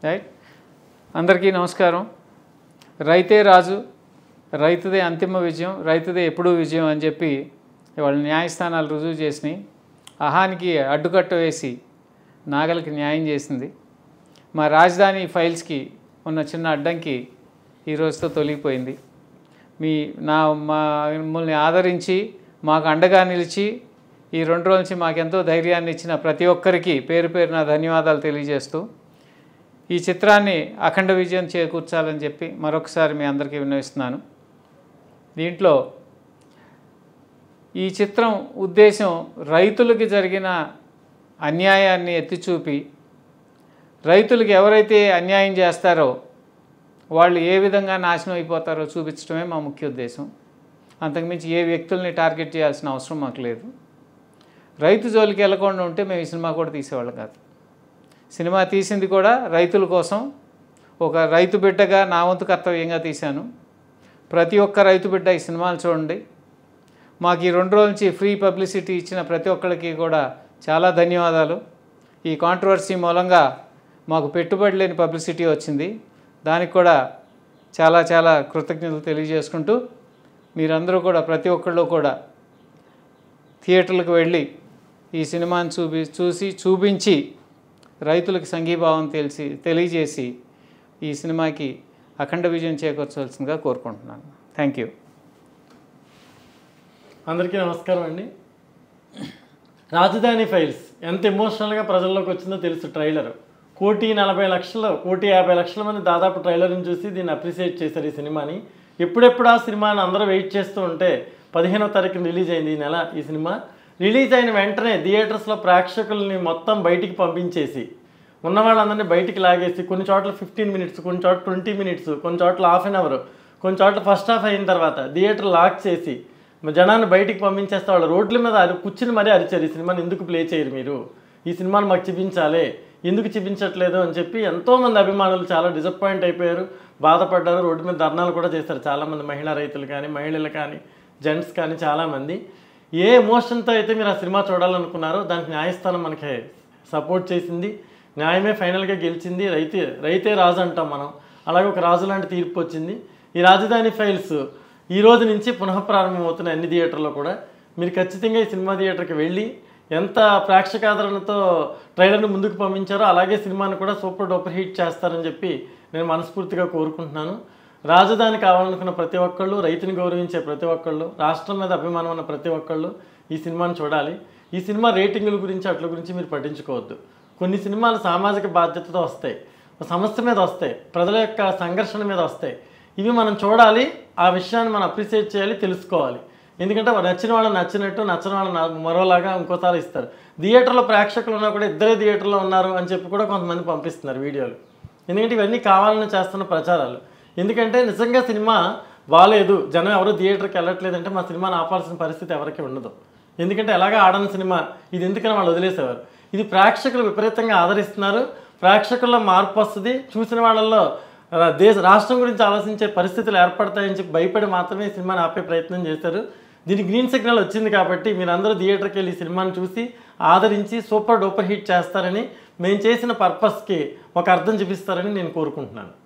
right అందరికీ నమస్కారం రైతే రాజు రైతుదే అంతిమ విజయం రైతుదే ఎప్పుడూ విజయం అని చెప్పి వాళ్ళ న్యాయస్థానాలు రుజువు చేసినాయి అహానికి అడ్డుకట్ట వేసి నాగలికి న్యాయం చేసింది మా రాజధాని ఫైల్స్కి ఉన్న చిన్న అడ్డంకి ఈ రోజుతో తొలగిపోయింది మీ నా మా మిమ్మల్ని ఆదరించి మాకు అండగా నిలిచి ఈ రెండు రోజుల నుంచి మాకెంతో ధైర్యాన్ని ఇచ్చిన ప్రతి ఒక్కరికి పేరు పేరున ధన్యవాదాలు తెలియజేస్తూ ఈ చిత్రాన్ని అఖండ విజయం చేకూర్చాలని చెప్పి మరొకసారి మీ అందరికీ విన్నవిస్తున్నాను దీంట్లో ఈ చిత్రం ఉద్దేశం రైతులకి జరిగిన అన్యాయాన్ని ఎత్తిచూపి రైతులకు ఎవరైతే అన్యాయం చేస్తారో వాళ్ళు ఏ విధంగా నాశనం అయిపోతారో చూపించడమే మా ముఖ్య ఉద్దేశం అంతకుమించి ఏ వ్యక్తుల్ని టార్గెట్ చేయాల్సిన అవసరం మాకు లేదు రైతు జోలికి వెళ్ళకుండా ఉంటే మేము ఈ సినిమా కూడా తీసేవాళ్ళం కాదు సినిమా తీసింది కూడా రైతుల కోసం ఒక రైతు బిడ్డగా నా వంతు కర్తవ్యంగా తీశాను ప్రతి ఒక్క రైతు బిడ్డ ఈ సినిమాలు చూడండి మాకు ఈ రెండు రోజుల నుంచి ఫ్రీ పబ్లిసిటీ ఇచ్చిన ప్రతి ఒక్కరికి కూడా చాలా ధన్యవాదాలు ఈ కాంట్రవర్సీ మూలంగా మాకు పెట్టుబడి లేని పబ్లిసిటీ వచ్చింది దానికి కూడా చాలా చాలా కృతజ్ఞతలు తెలియజేసుకుంటూ మీరందరూ కూడా ప్రతి ఒక్కళ్ళు కూడా థియేటర్లకు వెళ్ళి ఈ సినిమాని చూపి చూసి చూపించి రైతులకు సంఘీభావం తెలిసి తెలియజేసి ఈ సినిమాకి అఖండ విజయం చేకూర్చవలసిందిగా కోరుకుంటున్నాను థ్యాంక్ యూ అందరికీ నమస్కారం అండి రాజధాని ఫైల్స్ ఎంత ఎమోషనల్గా ప్రజల్లోకి వచ్చిందో తెలుసు ట్రైలర్ కోటి నలభై లక్షలు కోటి యాభై లక్షల మంది దాదాపు ట్రైలర్ని చూసి దీన్ని అప్రిషియేట్ చేశారు ఈ సినిమాని ఎప్పుడెప్పుడు ఆ సినిమాని అందరూ వెయిట్ చేస్తూ ఉంటే పదిహేనో తారీఖున రిలీజ్ అయింది ఈ నెల ఈ సినిమా రిలీజ్ అయిన వెంటనే థియేటర్స్లో ప్రేక్షకుల్ని మొత్తం బయటికి పంపించేసి ఉన్న వాళ్ళందరినీ బయటికి లాగేసి కొన్ని చోట్ల ఫిఫ్టీన్ మినిట్స్ కొన్ని చోట్ల ట్వంటీ మినిట్స్ కొన్ని చోట్ల హాఫ్ అన్ అవర్ కొన్ని చోట్ల ఫస్ట్ హాఫ్ అయిన తర్వాత థియేటర్ లాక్ చేసి జనాన్ని బయటికి పంపించేస్తే వాళ్ళు రోడ్ల మీద అరి కూర్చుని మరీ అరిచారు ఈ సినిమాని ఎందుకు ప్లే చేయరు మీరు ఈ సినిమాని మాకు చూపించాలి ఎందుకు చూపించట్లేదు అని చెప్పి ఎంతోమంది అభిమానులు చాలా డిసప్పాయింట్ అయిపోయారు బాధపడ్డారు రోడ్డు మీద ధర్నాలు కూడా చేస్తారు చాలామంది మహిళా రైతులు కానీ మహిళలు కానీ జెంట్స్ కానీ చాలామంది ఏ ఎమోషన్తో అయితే మీరు ఆ సినిమా చూడాలనుకున్నారో దానికి న్యాయస్థానం మనకి సపోర్ట్ చేసింది న్యాయమే ఫైనల్గా గెలిచింది రైతే రైతే రాజు అంటాం మనం అలాగే ఒక రాజు లాంటి తీర్పు వచ్చింది ఈ రాజధాని ఫైల్స్ ఈ రోజు నుంచి పునఃప్రారంభమవుతున్న అన్ని థియేటర్లో కూడా మీరు ఖచ్చితంగా ఈ సినిమా థియేటర్కి వెళ్ళి ఎంత ప్రేక్షకాదరణతో ట్రైలర్ని ముందుకు పంపించారో అలాగే సినిమాని కూడా సూపర్ డూపర్ హిట్ చేస్తారని చెప్పి నేను మనస్ఫూర్తిగా కోరుకుంటున్నాను రాజధాని కావాలనుకున్న ప్రతి ఒక్కళ్ళు రైతుని గౌరవించే ప్రతి ఒక్కళ్ళు రాష్ట్రం మీద అభిమానం ఉన్న ప్రతి ఒక్కళ్ళు ఈ సినిమాని చూడాలి ఈ సినిమా రేటింగుల గురించి అట్ల గురించి మీరు పట్టించుకోవద్దు కొన్ని సినిమాలు సామాజిక బాధ్యతతో వస్తాయి ఒక సమస్య మీద వస్తాయి ప్రజల యొక్క సంఘర్షణ మీద వస్తాయి ఇవి మనం చూడాలి ఆ విషయాన్ని మనం అప్రిషియేట్ చేయాలి తెలుసుకోవాలి ఎందుకంటే నచ్చిన వాళ్ళు నచ్చినట్టు నచ్చని వాళ్ళు నా- మరోలాగా ఇంకోసారి ఇస్తారు థియేటర్లో ప్రేక్షకులు ఉన్నా కూడా ఇద్దరే థియేటర్లో ఉన్నారు అని చెప్పి కూడా కొంతమంది పంపిస్తున్నారు వీడియోలు ఎందుకంటే ఇవన్నీ కావాలని చేస్తున్న ప్రచారాలు ఎందుకంటే నిజంగా సినిమా బాగాలేదు జనం ఎవరు థియేటర్కి వెళ్ళట్లేదంటే మా సినిమాని ఆపాల్సిన పరిస్థితి ఎవరికి ఉండదు ఎందుకంటే ఎలాగా ఆడని సినిమా ఇది ఎందుకని వాళ్ళు వదిలేసేవారు ఇది ప్రేక్షకులు విపరీతంగా ఆదరిస్తున్నారు ప్రేక్షకుల్లో మార్పు వస్తుంది చూసిన వాళ్ళల్లో ఆ, దేశ రాష్ట్రం గురించి ఆలోచించే పరిస్థితులు ఏర్పడతాయని చెప్పి భయపడి మాత్రమే ఈ సినిమాని ఆపే ప్రయత్నం చేశారు దీనికి గ్రీన్ సిగ్నల్ వచ్చింది కాబట్టి మీరందరూ థియేటర్కి వెళ్ళి ఈ సినిమాని చూసి ఆదరించి సూపర్ డూపర్ హిట్ చేస్తారని మేము చేసిన పర్పస్కి ఒక అర్థం చూపిస్తారని నేను కోరుకుంటున్నాను